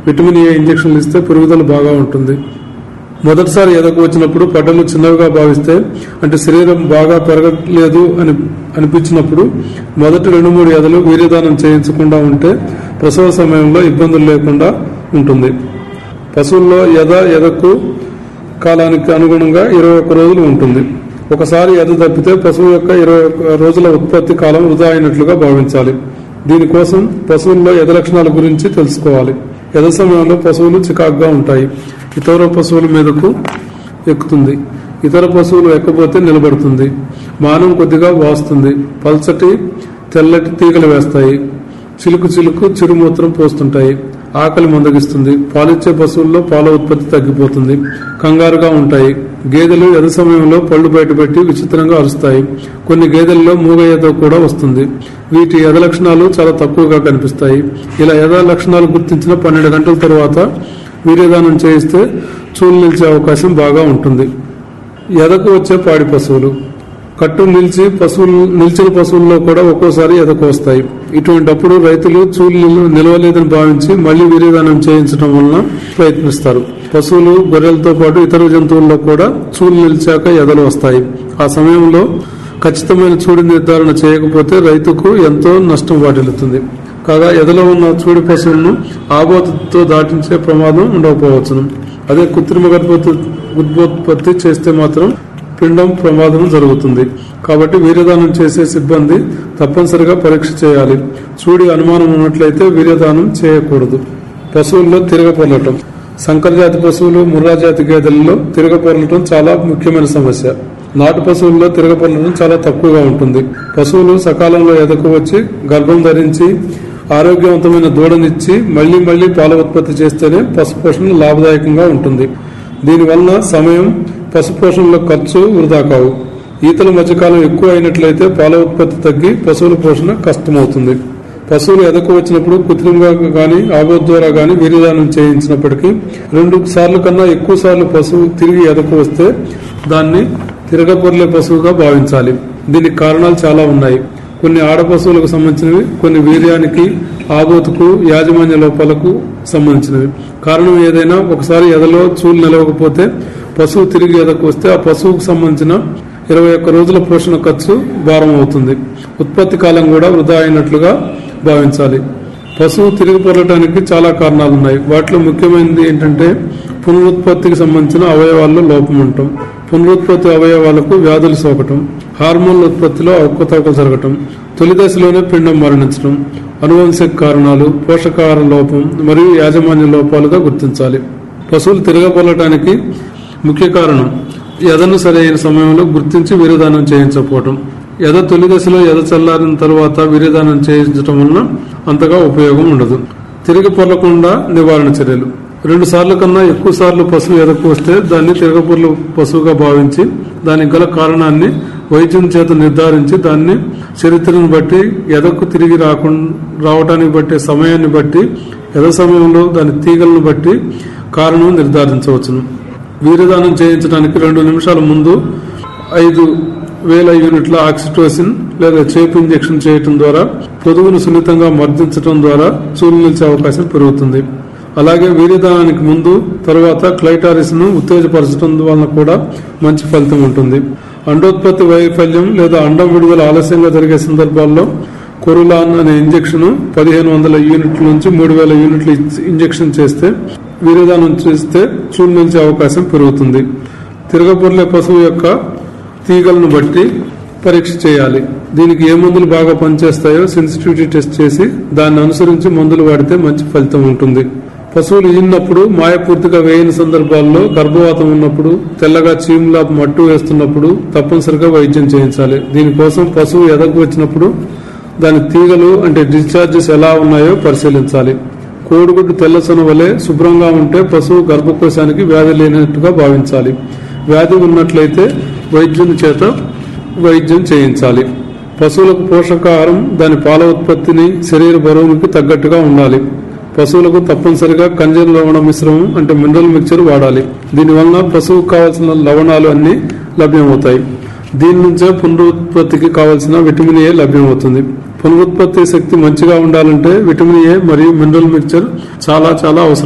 vitamin A ఇంజెక్షన్లు ఇస్తే పెరుగుదల బాగా ఉంటుంది మొదటిసారి ఎదకు వచ్చినప్పుడు పడ్డలు చిన్నవిగా భావిస్తే అంటే శరీరం బాగా పెరగలేదు అని అనిపించినప్పుడు మొదటి రెండు మూడు ఎదలు వీర్యదానం చేయించకుండా ఉంటే ప్రసవ సమయంలో ఇబ్బందులు లేకుండా ఉంటుంది పశువుల్లో ఎద ఎదకు కాలానికి అనుగుణంగా ఇరవై ఒక్క రోజులు ఉంటుంది ఒకసారి ఎద తప్పితే పశువు యొక్క ఇరవై ఒక్క రోజుల ఉత్పత్తి కాలం వృధా అయినట్లుగా భావించాలి దీనికోసం పశువుల్లో ఎద లక్షణాల గురించి తెలుసుకోవాలి ఎద సమయంలో పశువులు చికాకుగా ఉంటాయి ఇతర పశువుల మీదకు ఎక్కుతుంది ఇతర పశువులు ఎక్కబోతే నిలబడుతుంది మానం కొద్దిగా వాస్తుంది పల్చటి తెల్లటి తీగలు వేస్తాయి చిలుకు చిలుకు చిరుమూత్రం పోస్తుంటాయి ఆకలి మందగిస్తుంది పాలిచ్చే పశువుల్లో పాల ఉత్పత్తి తగ్గిపోతుంది కంగారుగా ఉంటాయి గేదెలు ఎద సమయంలో పళ్ళు బయటపెట్టి విచిత్రంగా అరుస్తాయి కొన్ని గేదెల్లో మూగయ్యతో కూడా వస్తుంది వీటి ఎద లక్షణాలు చాలా తక్కువగా కనిపిస్తాయి ఇలా ఎద లక్షణాలు గుర్తించిన పన్నెండు గంటల తర్వాత వీర్యదానం చేయిస్తే చూలు నిలిచే అవకాశం బాగా ఉంటుంది ఎదకు వచ్చే పాడి పశువులు కట్టు నిలిచి పశువులు నిలిచిన పశువుల్లో కూడా ఒక్కోసారి ఎదకు వస్తాయి ఇటువంటప్పుడు రైతులు చూలు నిలవలేదని భావించి మళ్లీ వీర్యదానం చేయించడం వలన ప్రయత్నిస్తారు పశువులు గొర్రెలతో పాటు ఇతర జంతువుల్లో కూడా చూలు నిలిచాక ఎదలు వస్తాయి ఆ సమయంలో ఖచ్చితమైన చూడి నిర్ధారణ చేయకపోతే రైతుకు ఎంతో నష్టం వాటిల్లుతుంది కాగా ఎదలో ఉన్న చూడి పశువులను ఆబోతుతో దాటించే ప్రమాదం ఉండకపోవచ్చును అదే కృత్రిమ గర్భోత్ ఉద్భోత్పత్తి చేస్తే మాత్రం పిండం ప్రమాదం జరుగుతుంది కాబట్టి వీర్యదానం చేసే సిబ్బంది తప్పనిసరిగా పరీక్ష చేయాలి చూడి అనుమానం ఉన్నట్లయితే వీర్యదానం చేయకూడదు పశువుల్లో తిరగపొరలటం సంకరజాతి పశువులు ముర్రా జాతి గేదెలలో తిరగపొరలటం చాలా ముఖ్యమైన సమస్య నాటు పశువుల్లో తిరగపొరలటం చాలా తక్కువగా ఉంటుంది పశువులు సకాలంలో ఎదకు వచ్చి గర్భం ధరించి ఆరోగ్యవంతమైన దూడనిచ్చి మళ్లీ మళ్లీ పాల ఉత్పత్తి చేస్తేనే పశుపోషణ లాభదాయకంగా ఉంటుంది దీనివల్ల సమయం పశుపోషణలో ఖర్చు వృధా కావు ఈతల మధ్యకాలం ఎక్కువ అయినట్లయితే పాల ఉత్పత్తి తగ్గి పశువుల పోషణ కష్టమవుతుంది పశువులు ఎదకు వచ్చినప్పుడు కృత్రిమంగా గాని ఆబోధ ద్వారా గాని వీర్యదానం చేయించినప్పటికీ రెండు సార్లు కన్నా ఎక్కువ సార్లు పశువు తిరిగి ఎదకు వస్తే దాన్ని తిరగపొర్లే పశువుగా భావించాలి దీనికి కారణాలు చాలా ఉన్నాయి కొన్ని ఆడ పశువులకు సంబంధించినవి కొన్ని వీర్యానికి ఆబోతుకు యాజమాన్య లోపాలకు సంబంధించినవి కారణం ఏదైనా ఒకసారి ఎదలో చూలు నిలవకపోతే పశువు తిరిగి ఎదకు వస్తే ఆ పశువుకు సంబంధించిన ఇరవై ఒక్క రోజుల పోషణ ఖర్చు భారం అవుతుంది ఉత్పత్తి కాలం కూడా వృధా అయినట్లుగా భావించాలి పశువు తిరిగి పొరలటానికి చాలా కారణాలు ఉన్నాయి వాటిలో ముఖ్యమైనది ఏంటంటే పునరుత్పత్తికి సంబంధించిన అవయవాల్లో లోపం ఉండటం పునరుత్పత్తి అవయవాలకు వ్యాధులు సోకటం హార్మోన్ల ఉత్పత్తిలో అవకతవకలు జరగటం తొలి దశలోనే పిండం మరణించడం అనువంశిక కారణాలు పోషకాహార లోపం మరియు యాజమాన్య లోపాలుగా గుర్తించాలి పశువులు తిరగబొల్లటానికి ముఖ్య కారణం ఎదను సరైన సమయంలో గుర్తించి వీర్యదానం చేయించకపోవటం ఎద తొలి దశలో ఎద చల్లారిన తర్వాత వీర్యదానం చేయించడం వలన అంతగా ఉపయోగం ఉండదు తిరిగి పొరలకుండా నివారణ చర్యలు రెండు సార్లు కన్నా ఎక్కువ సార్లు పశువు ఎదకు వస్తే దాన్ని తిరగపొర్ల పశువుగా భావించి దానికి గల కారణాన్ని వైద్యం చేత నిర్ధారించి దాన్ని చరిత్రను బట్టి ఎదకు తిరిగి రాకుండా రావడానికి బట్టే సమయాన్ని బట్టి ఎద సమయంలో దాని తీగలను బట్టి కారణం నిర్ధారించవచ్చును వీర్యదానం చేయించడానికి రెండు నిమిషాల ముందు ఐదు వేల యూనిట్ల ఆక్సిటోసిన్ లేదా చేపు ఇంజెక్షన్ చేయటం ద్వారా పొదుగును సున్నితంగా మర్దించడం ద్వారా చూలు నిలిచే అవకాశం పెరుగుతుంది అలాగే వీర్యదానానికి ముందు తర్వాత క్లైటారిస్ ను ఉత్తేజపరచడం వలన కూడా మంచి ఫలితం ఉంటుంది అండోత్పత్తి వైఫల్యం లేదా అండం విడుదల ఆలస్యంగా జరిగే సందర్భాల్లో కొరులాన్ అనే ఇంజెక్షన్ పదిహేను వందల యూనిట్ల నుంచి మూడు వేల యూనిట్ల ఇంజెక్షన్ చేస్తే వీర్యదానం చేస్తే చూలు నిలిచే అవకాశం పెరుగుతుంది తిరగబొర్లే పశువు యొక్క తీగలను బట్టి పరీక్ష చేయాలి దీనికి ఏ మందులు బాగా పనిచేస్తాయో సెన్సిటివిటీ టెస్ట్ చేసి దాన్ని అనుసరించి మందులు వాడితే మంచి ఫలితం ఉంటుంది పశువులు ఈనప్పుడు మాయ పూర్తిగా వేయని సందర్భాల్లో గర్భవాతం ఉన్నప్పుడు తెల్లగా చీములా మట్టు వేస్తున్నప్పుడు తప్పనిసరిగా వైద్యం చేయించాలి దీనికోసం పశువు ఎదకు వచ్చినప్పుడు దాని తీగలు అంటే డిశ్చార్జెస్ ఎలా ఉన్నాయో పరిశీలించాలి కోడిగుడ్డు తెల్లసొన వలె శుభ్రంగా ఉంటే పశువు గర్భకోశానికి వ్యాధి లేనట్టుగా భావించాలి వ్యాధి ఉన్నట్లయితే వైద్యుని చేత వైద్యం చేయించాలి పశువులకు పోషకాహారం దాని పాల ఉత్పత్తిని శరీర బరువునికి తగ్గట్టుగా ఉండాలి పశువులకు తప్పనిసరిగా కంజన్ లవణ మిశ్రమం అంటే మినరల్ మిక్చర్ వాడాలి దీనివలన పశువుకు కావాల్సిన లవణాలు అన్ని లభ్యమవుతాయి దీని నుంచే పునరుత్పత్తికి కావలసిన విటమిన్ ఏ లభ్యమవుతుంది పునరుత్పత్తి శక్తి మంచిగా ఉండాలంటే విటమిన్ ఏ మరియు మినరల్ మిక్చర్ చాలా చాలా అవసరం